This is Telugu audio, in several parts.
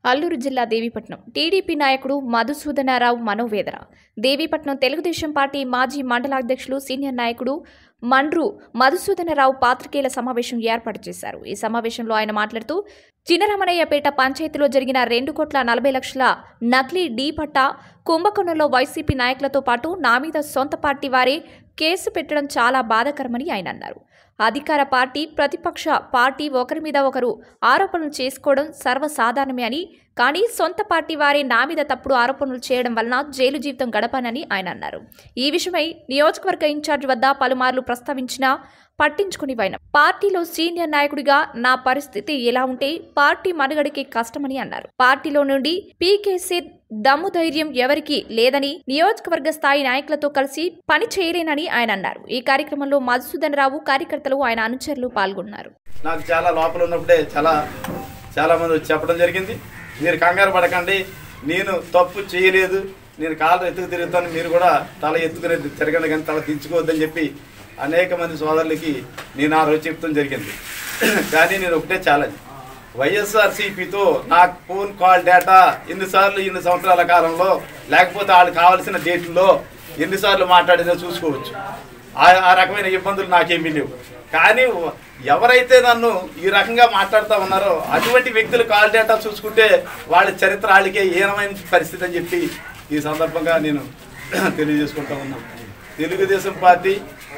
అల్లూరు జిల్లా దేవీపట్నం టీడీపీ నాయకుడు మధుసూదనారావు మనోవేదన దేవీపట్నం తెలుగుదేశం పార్టీ మాజీ మండలాధ్యక్షులు సీనియర్ నాయకుడు మండ్రు మధుసూదనరావు పాత్రికేయుల సమావేశం ఏర్పాటు చేశారు ఈ సమావేశంలో ఆయన మాట్లాడుతూ చినరమణయ్యపేట పంచాయతీలో జరిగిన రెండు కోట్ల నలభై లక్షల నకిలీ డీ పట్టా కుంభకోణంలో వైసీపీ నాయకులతో పాటు నా మీద సొంత పార్టీ వారే కేసు పెట్టడం చాలా బాధాకరమని ఆయన అన్నారు అధికార పార్టీ ప్రతిపక్ష పార్టీ ఒకరి మీద ఒకరు ఆరోపణలు చేసుకోవడం సర్వసాధారణమే అని కానీ సొంత పార్టీ వారే నా మీద తప్పుడు ఆరోపణలు చేయడం వలన జైలు జీవితం గడపనని ఆయన అన్నారు ఈ విషయమై నియోజకవర్గ ఇన్ఛార్జ్ వద్ద పలుమార్లు ప్రస్తావించినా పట్టించుకునివైన పార్టీలో సీనియర్ నాయకుడిగా నా పరిస్థితి ఎలా ఉంటే పార్టీ మనుగడకి కష్టమని అన్నారు పార్టీలో నుండి పీకేసీ దమ్ము ధైర్యం ఎవరికీ లేదని నియోజకవర్గ స్థాయి నాయకులతో కలిసి పని చేయలేనని ఆయన అన్నారు ఈ కార్యక్రమంలో మధుసూదన్ రావు కార్యకర్తలు ఆయన అనుచరులు పాల్గొన్నారు నాకు చాలా లోపల ఉన్నప్పుడే చాలా చాలా మంది వచ్చి చెప్పడం జరిగింది మీరు కంగారు పడకండి నేను తప్పు చేయలేదు నేను కాళ్ళు ఎత్తుకు తిరుగుతాను మీరు కూడా తల ఎత్తుకునే తిరగండి కానీ తల దించుకోవద్దని చెప్పి అనేక మంది సోదరులకి నేను ఆ రోజు చెప్తాం జరిగింది కానీ నేను ఒకటే ఛాలెంజ్ వైఎస్ఆర్సీపీతో నాకు ఫోన్ కాల్ డేటా ఎన్నిసార్లు ఎన్ని సంవత్సరాల కాలంలో లేకపోతే వాళ్ళు కావాల్సిన డేట్లో ఎన్నిసార్లు మాట్లాడినా చూసుకోవచ్చు ఆ- ఆ రకమైన ఇబ్బందులు నాకేమీ లేవు కానీ ఎవరైతే నన్ను ఈ రకంగా మాట్లాడుతూ ఉన్నారో అటువంటి వ్యక్తులు కాల్ డేటా చూసుకుంటే వాళ్ళ చరిత్ర వాళ్ళకే ఏనమైన పరిస్థితి అని చెప్పి ఈ సందర్భంగా నేను తెలియజేసుకుంటా ఉన్నాను తెలుగుదేశం పార్టీ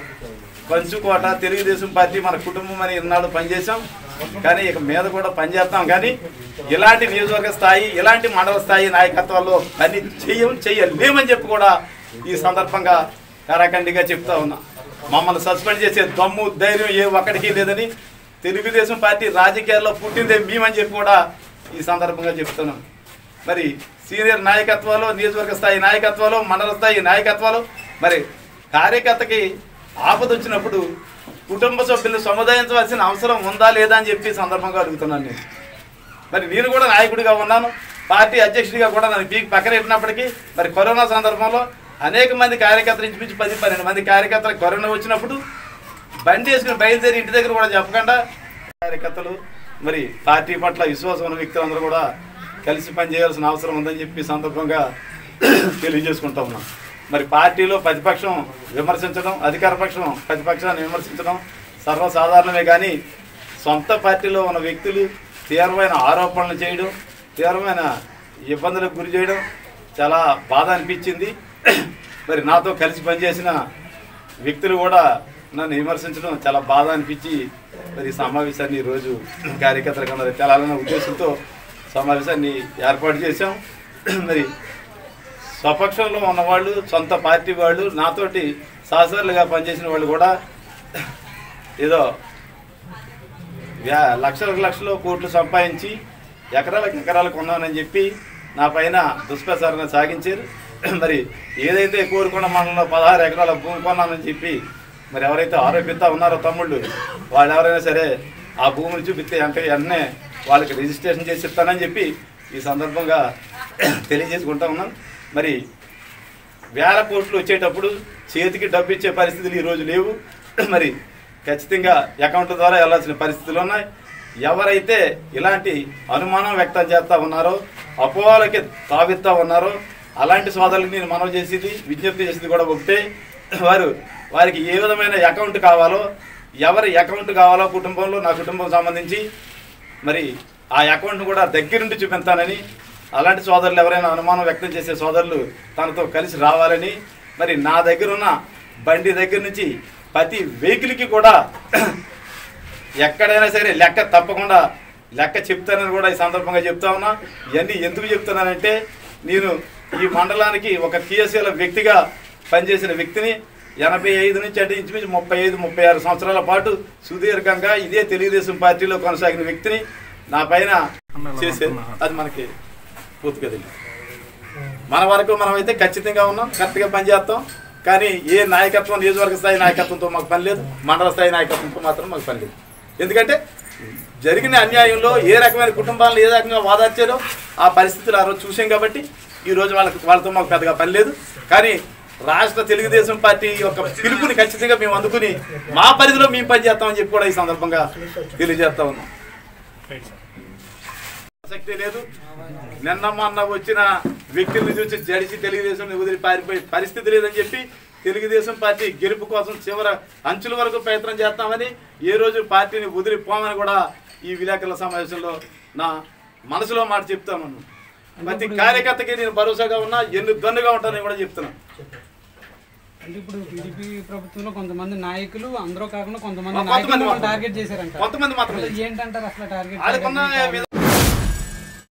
పంచుకోట తెలుగుదేశం పార్టీ మన కుటుంబం అని ఇన్నాళ్ళు పనిచేసాం కానీ ఇక మీద కూడా పనిచేస్తాం కానీ ఇలాంటి నియోజకవర్గ స్థాయి ఇలాంటి మండల స్థాయి నాయకత్వాల్లో పని చెయ్యం చెయ్యలేమని చెప్పి కూడా ఈ సందర్భంగా కరాఖండిగా చెప్తా ఉన్నా మమ్మల్ని సస్పెండ్ చేసే దమ్ము ధైర్యం ఏ ఒక్కడికి లేదని తెలుగుదేశం పార్టీ రాజకీయాల్లో పుట్టిందే మేమని చెప్పి కూడా ఈ సందర్భంగా చెప్తున్నాం మరి సీనియర్ నాయకత్వాలు నియోజకవర్గ స్థాయి నాయకత్వాలు మండల స్థాయి నాయకత్వాలు మరి కార్యకర్తకి ఆపద వచ్చినప్పుడు కుటుంబ సభ్యులను సముదాయించవలసిన అవసరం ఉందా లేదా అని చెప్పి ఈ సందర్భంగా అడుగుతున్నాను నేను మరి నేను కూడా నాయకుడిగా ఉన్నాను పార్టీ అధ్యక్షుడిగా కూడా నన్ను పీకి పక్కన పెట్టినప్పటికీ మరి కరోనా సందర్భంలో అనేక మంది కార్యకర్తలు ఇంచుమించు పది పన్నెండు మంది కార్యకర్తలు కరోనా వచ్చినప్పుడు బండి వేసుకుని బయలుదేరి ఇంటి దగ్గర కూడా చెప్పకుండా కార్యకర్తలు మరి పార్టీ పట్ల విశ్వాసం ఉన్న వ్యక్తులందరూ కూడా కలిసి పనిచేయాల్సిన అవసరం ఉందని చెప్పి ఈ సందర్భంగా తెలియజేసుకుంటా ఉన్నాం మరి పార్టీలో ప్రతిపక్షం విమర్శించడం అధికార పక్షం ప్రతిపక్షాన్ని విమర్శించడం సర్వసాధారణమే కానీ సొంత పార్టీలో ఉన్న వ్యక్తులు తీవ్రమైన ఆరోపణలు చేయడం తీవ్రమైన ఇబ్బందులకు గురి చేయడం చాలా బాధ అనిపించింది మరి నాతో కలిసి పనిచేసిన వ్యక్తులు కూడా నన్ను విమర్శించడం చాలా బాధ అనిపించి మరి ఈ సమావేశాన్ని ఈరోజు కార్యకర్తలకు అందరూ తెలాలన్న ఉద్దేశంతో సమావేశాన్ని ఏర్పాటు చేశాం మరి స్వపక్షంలో ఉన్నవాళ్ళు సొంత పార్టీ వాళ్ళు నాతోటి సహచరులుగా పనిచేసిన వాళ్ళు కూడా ఏదో వ్యా- లక్షలకు లక్షలు కోట్లు సంపాదించి ఎకరాలకు ఎకరాలు కొన్నానని చెప్పి నా పైన దుష్ప్రచారణ సాగించారు మరి ఏదైతే కోరుకున్న మండలంలో పదహారు ఎకరాల భూమి కొన్నానని చెప్పి మరి ఎవరైతే ఆరోపిస్తా ఉన్నారో తమ్ముళ్ళు వాళ్ళు ఎవరైనా సరే ఆ భూమిని చూపిస్తే అంటే వెంటనే వాళ్ళకి రిజిస్ట్రేషన్ చేసి ఇస్తానని చెప్పి ఈ సందర్భంగా తెలియజేసుకుంటా ఉన్నాం మరి వేల కోట్లు వచ్చేటప్పుడు చేతికి డబ్బు ఇచ్చే పరిస్థితులు ఈరోజు లేవు మరి ఖచ్చితంగా అకౌంట్ ద్వారా వెళ్ళాల్సిన పరిస్థితులు ఉన్నాయి ఎవరైతే ఇలాంటి అనుమానం వ్యక్తం చేస్తూ ఉన్నారో అపోహలకి తావిస్తూ ఉన్నారో అలాంటి సోదరులకు నేను మనవి చేసేది విజ్ఞప్తి చేసేది కూడా ఒకటే వారు వారికి ఏ విధమైన అకౌంట్ కావాలో ఎవరి అకౌంట్ కావాలో కుటుంబంలో నా కుటుంబం సంబంధించి మరి ఆ అకౌంట్ను కూడా దగ్గరుండి చూపించానని అలాంటి సోదరులు ఎవరైనా అనుమానం వ్యక్తం చేసే సోదరులు తనతో కలిసి రావాలని మరి నా దగ్గర ఉన్న బండి దగ్గర నుంచి ప్రతి వెహికల్కి కూడా ఎక్కడైనా సరే లెక్క తప్పకుండా లెక్క చెప్తానని కూడా ఈ సందర్భంగా చెప్తా ఉన్నా ఇవన్నీ ఎందుకు చెప్తున్నానంటే నేను ఈ మండలానికి ఒక క్రియాశీల వ్యక్తిగా పనిచేసిన వ్యక్తిని ఎనభై ఐదు నుంచి అంటే ఇంచుమించు ముప్పై ఐదు ముప్పై ఆరు సంవత్సరాల పాటు సుదీర్ఘంగా ఇదే తెలుగుదేశం పార్టీలో కొనసాగిన వ్యక్తిని నా పైన చేసే అది మనకి పూర్తిగా తెలియదు మన వరకు మనం అయితే ఖచ్చితంగా ఉన్నాం కరెక్ట్గా పనిచేస్తాం కానీ ఏ నాయకత్వం నియోజకవర్గ స్థాయి నాయకత్వంతో మాకు పని లేదు మండల స్థాయి నాయకత్వంతో మాత్రం మాకు పని లేదు ఎందుకంటే జరిగిన అన్యాయంలో ఏ రకమైన కుటుంబాలను ఏ రకంగా వాదార్చారో ఆ పరిస్థితులు ఆ రోజు చూసాం కాబట్టి ఈ రోజు వాళ్ళకి వాళ్ళతో మాకు పెద్దగా పని లేదు కానీ రాష్ట్ర తెలుగుదేశం పార్టీ యొక్క పిలుపుని ఖచ్చితంగా మేము అందుకుని మా పరిధిలో మేము పనిచేస్తామని చెప్పి కూడా ఈ సందర్భంగా తెలియజేస్తా ఉన్నాం ప్రసక్తే లేదు నిన్న మొన్న వచ్చిన వ్యక్తుల్ని చూసి జడిసి తెలుగుదేశం వదిలి పారిపోయే పరిస్థితి లేదని చెప్పి తెలుగుదేశం పార్టీ గెలుపు కోసం చివర అంచుల వరకు ప్రయత్నం చేస్తామని ఏ రోజు పార్టీని వదిలిపోమని కూడా ఈ విలేకరుల సమావేశంలో నా మనసులో మాట చెప్తాను ప్రతి కార్యకర్తకి నేను భరోసాగా ఉన్నా ఎన్ని దన్నుగా ఉంటానని కూడా చెప్తున్నాను అంటే ఇప్పుడు టీడీపీ ప్రభుత్వంలో కొంతమంది నాయకులు అందరూ కాకుండా కొంతమంది కొంతమంది నాయకులు మాత్రం. టార్గెట్ చేశారంట కొంతమంది మాత్రమే అసలు ఏంటంటారు అసలు టార్గెట్ వాళ్ళకున్న